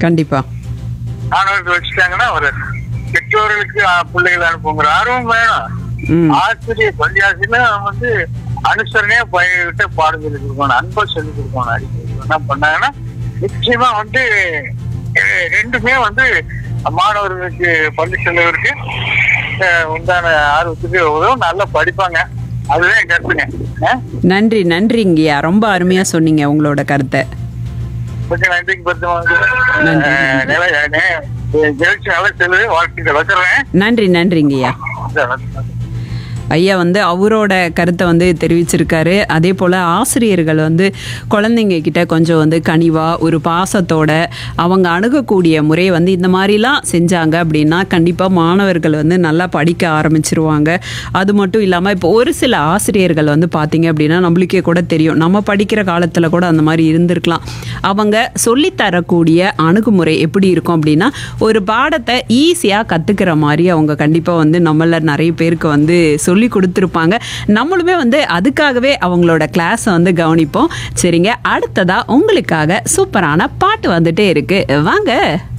கண்டிப்பா மாணவர்கள் வச்சுட்டாங்கன்னா ஒரு பெற்றோர்களுக்கு ஆ, பிள்ளைகள் அனுப்புங்கிற ஆர்வம் வேணும் ம் ஆசிரியர் பள்ளி ஆசிரியர் வந்து அனுசரணையா பயிர்கிட்ட பாடம் சொல்லி கொடுக்கணும் அன்பா சொல்லி கொடுக்கணும் அடிக்கடி என்ன பண்ணாங்கன்னா நிச்சயமா வந்து அஹ், ரெண்டுமே வந்து மாணவர்களுக்கு பள்ளி செல்வதற்கு அஹ், உண்டான ஆர்வத்துக்கு உதவும் நல்லா படிப்பாங்க அதுதான் என் கருத்துங்க அஹ், நன்றி நன்றிங்கய்யா ரொம்ப அருமையா சொன்னீங்க உங்களோட கருத்தை கொஞ்சம் நன்றிக்கு பத்து நன்றி, நிலை ஜெயிச்சு நல்லா செல்வது வாழ்க்கைகள் வச்சுறேன் நன்றி நன்றிங்கய்யா ஐயா வந்து அவரோட கருத்தை வந்து தெரிவிச்சிருக்காரு அதே போல் ஆசிரியர்கள் வந்து குழந்தைங்க கிட்ட கொஞ்சம் வந்து கனிவாக ஒரு பாசத்தோட அவங்க அணுகக்கூடிய முறையை வந்து இந்த மாதிரிலாம் செஞ்சாங்க அப்படின்னா கண்டிப்பாக மாணவர்கள் வந்து நல்லா படிக்க ஆரம்பிச்சிருவாங்க அது மட்டும் இல்லாமல் இப்போ ஒரு சில ஆசிரியர்கள் வந்து பார்த்தீங்க அப்படின்னா நம்மளுக்கே கூட தெரியும் நம்ம படிக்கிற காலத்தில் கூட அந்த மாதிரி இருந்திருக்கலாம் அவங்க சொல்லித்தரக்கூடிய அணுகுமுறை எப்படி இருக்கும் அப்படின்னா ஒரு பாடத்தை ஈஸியாக கற்றுக்கிற மாதிரி அவங்க கண்டிப்பாக வந்து நம்மள நிறைய பேருக்கு வந்து சொல்லி கொடுத்துருப்பாங்க நம்மளுமே வந்து அதுக்காகவே அவங்களோட கிளாஸை வந்து கவனிப்போம் சரிங்க அடுத்ததாக உங்களுக்காக சூப்பரான பாட்டு வந்துட்டே இருக்கு வாங்க